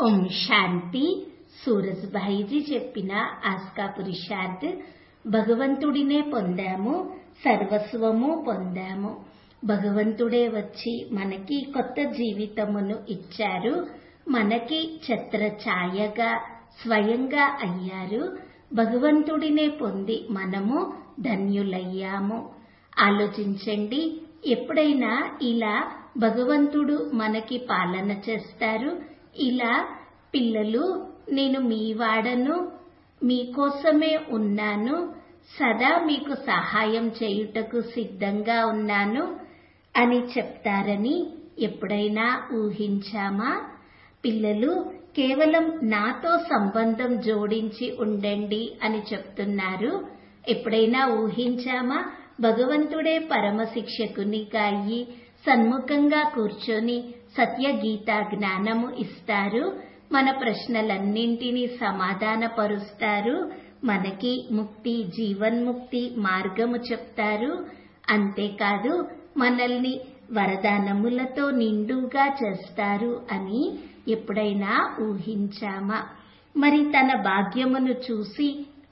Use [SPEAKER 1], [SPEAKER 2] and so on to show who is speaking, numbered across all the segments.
[SPEAKER 1] ఓం శాంతి సూరజ్భాయిజీ చెప్పిన ఆస్కా పురుషార్థ్ భగవంతుడినే పొందాము సర్వస్వము పొందాము భగవంతుడే వచ్చి మనకి కొత్త జీవితమును ఇచ్చారు మనకి ఛత్ర ఛాయగా స్వయంగా అయ్యారు భగవంతుడినే పొంది మనము ధన్యులయ్యాము ఆలోచించండి ఎప్పుడైనా ఇలా భగవంతుడు మనకి పాలన చేస్తారు ఇలా పిల్లలు నేను మీ వాడను మీకోసమే ఉన్నాను సదా మీకు సహాయం చేయుటకు సిద్ధంగా ఉన్నాను అని చెప్తారని ఎప్పుడైనా ఊహించామా పిల్లలు కేవలం నాతో సంబంధం జోడించి ఉండండి అని చెప్తున్నారు ఎప్పుడైనా ఊహించామా భగవంతుడే పరమ శిక్షకునిగా అయ్యి సన్ముఖంగా కూర్చొని సత్యగీత జ్ఞానము ఇస్తారు మన ప్రశ్నలన్నింటినీ సమాధానపరుస్తారు మనకి ముక్తి జీవన్ముక్తి మార్గము చెప్తారు అంతేకాదు మనల్ని వరదానములతో నిండుగా చేస్తారు అని ఎప్పుడైనా ఊహించామా మరి తన భాగ్యమును చూసి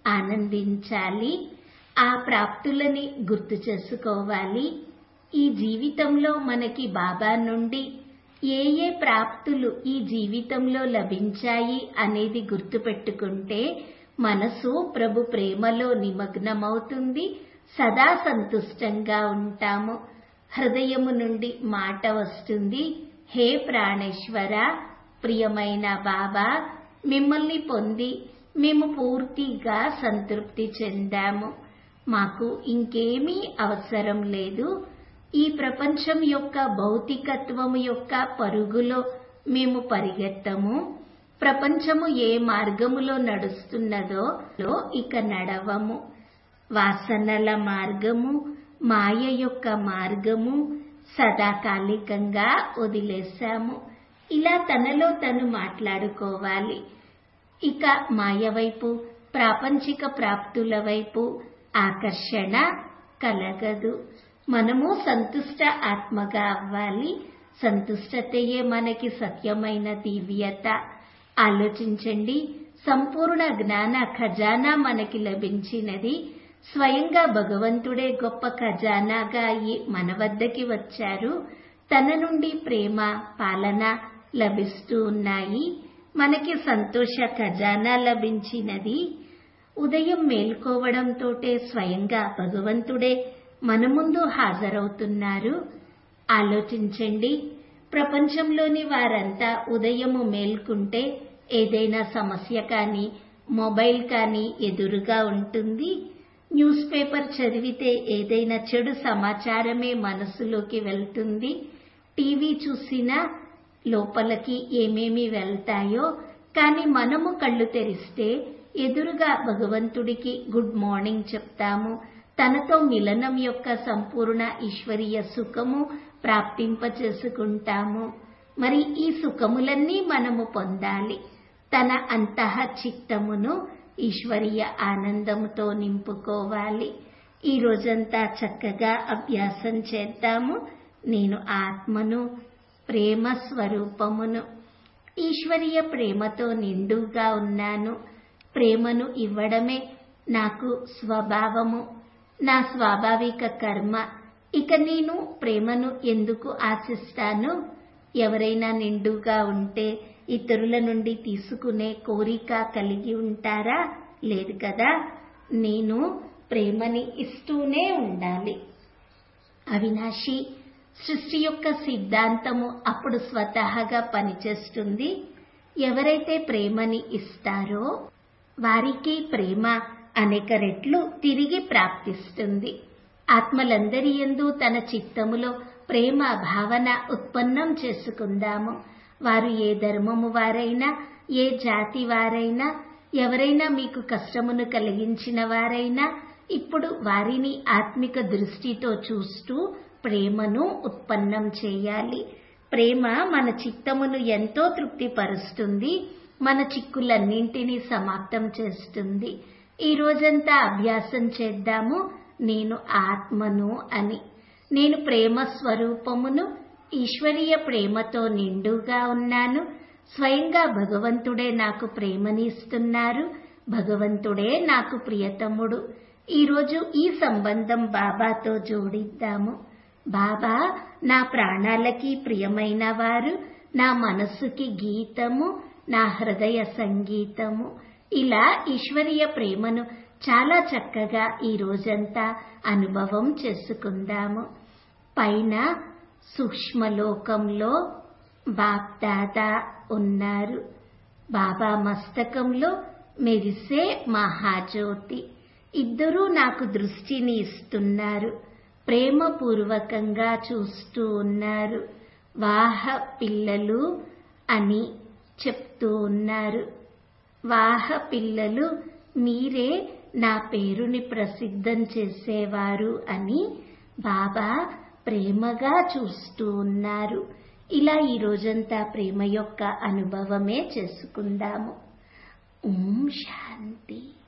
[SPEAKER 1] ఆనందించాలి ఆ ప్రాప్తులని గుర్తు చేసుకోవాలి ఈ జీవితంలో మనకి బాబా నుండి ఏ ఏ ప్రాప్తులు ఈ జీవితంలో లభించాయి అనేది గుర్తుపెట్టుకుంటే మనసు ప్రభు ప్రేమలో నిమగ్నమవుతుంది సదా సంతుష్టంగా ఉంటాము హృదయము నుండి మాట వస్తుంది హే ప్రాణేశ్వర ప్రియమైన బాబా మిమ్మల్ని పొంది మేము పూర్తిగా సంతృప్తి చెందాము మాకు ఇంకేమీ అవసరం లేదు ఈ ప్రపంచం యొక్క భౌతికత్వము యొక్క పరుగులో మేము పరిగెత్తము ప్రపంచము ఏ మార్గములో నడుస్తున్నదో ఇక నడవము వాసనల మార్గము మాయ యొక్క మార్గము సదాకాలికంగా వదిలేశాము ఇలా తనలో తను మాట్లాడుకోవాలి ఇక మాయ వైపు ప్రాపంచిక ప్రాప్తుల వైపు ఆకర్షణ కలగదు మనము సంతుష్ట ఆత్మగా అవ్వాలి సంతుష్టతయే మనకి సత్యమైన దివ్యత ఆలోచించండి సంపూర్ణ జ్ఞాన ఖజానా మనకి లభించినది స్వయంగా భగవంతుడే గొప్ప ఖజానాగా అయి మన వద్దకి వచ్చారు తన నుండి ప్రేమ పాలన లభిస్తూ ఉన్నాయి మనకి సంతోష ఖజానా లభించినది ఉదయం మేల్కోవడంతోటే స్వయంగా భగవంతుడే మన ముందు హాజరవుతున్నారు ఆలోచించండి ప్రపంచంలోని వారంతా ఉదయము మేల్కుంటే ఏదైనా సమస్య కానీ మొబైల్ కానీ ఎదురుగా ఉంటుంది న్యూస్ పేపర్ చదివితే ఏదైనా చెడు సమాచారమే మనసులోకి వెళ్తుంది టీవీ చూసినా లోపలికి ఏమేమి వెళ్తాయో కానీ మనము కళ్ళు తెరిస్తే ఎదురుగా భగవంతుడికి గుడ్ మార్నింగ్ చెప్తాము తనతో మిలనం యొక్క సంపూర్ణ ఈశ్వరీయ సుఖము ప్రాప్తింప చేసుకుంటాము మరి ఈ సుఖములన్నీ మనము పొందాలి తన అంతః చిత్తమును ఈశ్వరీయ ఆనందముతో నింపుకోవాలి ఈ రోజంతా చక్కగా అభ్యాసం చేద్దాము నేను ఆత్మను ప్రేమ స్వరూపమును ఈశ్వరీయ ప్రేమతో నిండుగా ఉన్నాను ప్రేమను ఇవ్వడమే నాకు స్వభావము నా స్వాభావిక కర్మ ఇక నేను ప్రేమను ఎందుకు ఆశిస్తాను ఎవరైనా నిండుగా ఉంటే ఇతరుల నుండి తీసుకునే కోరిక కలిగి ఉంటారా లేదు కదా నేను ప్రేమని ఇస్తూనే ఉండాలి అవినాశి సృష్టి యొక్క సిద్ధాంతము అప్పుడు స్వతహాగా పనిచేస్తుంది ఎవరైతే ప్రేమని ఇస్తారో వారికి ప్రేమ అనేక రెట్లు తిరిగి ప్రాప్తిస్తుంది ఆత్మలందరి ఎందు తన చిత్తములో ప్రేమ భావన ఉత్పన్నం చేసుకుందాము వారు ఏ ధర్మము వారైనా ఏ జాతి వారైనా ఎవరైనా మీకు కష్టమును కలిగించిన వారైనా ఇప్పుడు వారిని ఆత్మిక దృష్టితో చూస్తూ ప్రేమను ఉత్పన్నం చేయాలి ప్రేమ మన చిత్తమును ఎంతో తృప్తిపరుస్తుంది మన చిక్కులన్నింటినీ సమాప్తం చేస్తుంది ఈ రోజంతా అభ్యాసం చేద్దాము నేను ఆత్మను అని నేను ప్రేమ స్వరూపమును ఈశ్వరీయ ప్రేమతో నిండుగా ఉన్నాను స్వయంగా భగవంతుడే నాకు ప్రేమని ఇస్తున్నారు భగవంతుడే నాకు ప్రియతముడు ఈరోజు ఈ సంబంధం బాబాతో జోడిద్దాము బాబా నా ప్రాణాలకి ప్రియమైన వారు నా మనస్సుకి గీతము నా హృదయ సంగీతము ఇలా ఈశ్వరీయ ప్రేమను చాలా చక్కగా ఈ రోజంతా అనుభవం చేసుకుందాము పైన సూక్ష్మలోకంలో బాప్దాదా ఉన్నారు బాబా మస్తకంలో మెరిసే మహాజ్యోతి ఇద్దరూ నాకు దృష్టిని ఇస్తున్నారు ప్రేమపూర్వకంగా చూస్తూ ఉన్నారు వాహ పిల్లలు అని చెప్తూ ఉన్నారు వాహ పిల్లలు మీరే నా పేరుని ప్రసిద్ధం చేసేవారు అని బాబా ప్రేమగా చూస్తూ ఉన్నారు ఇలా ఈ రోజంతా ప్రేమ యొక్క అనుభవమే చేసుకుందాము ఓం శాంతి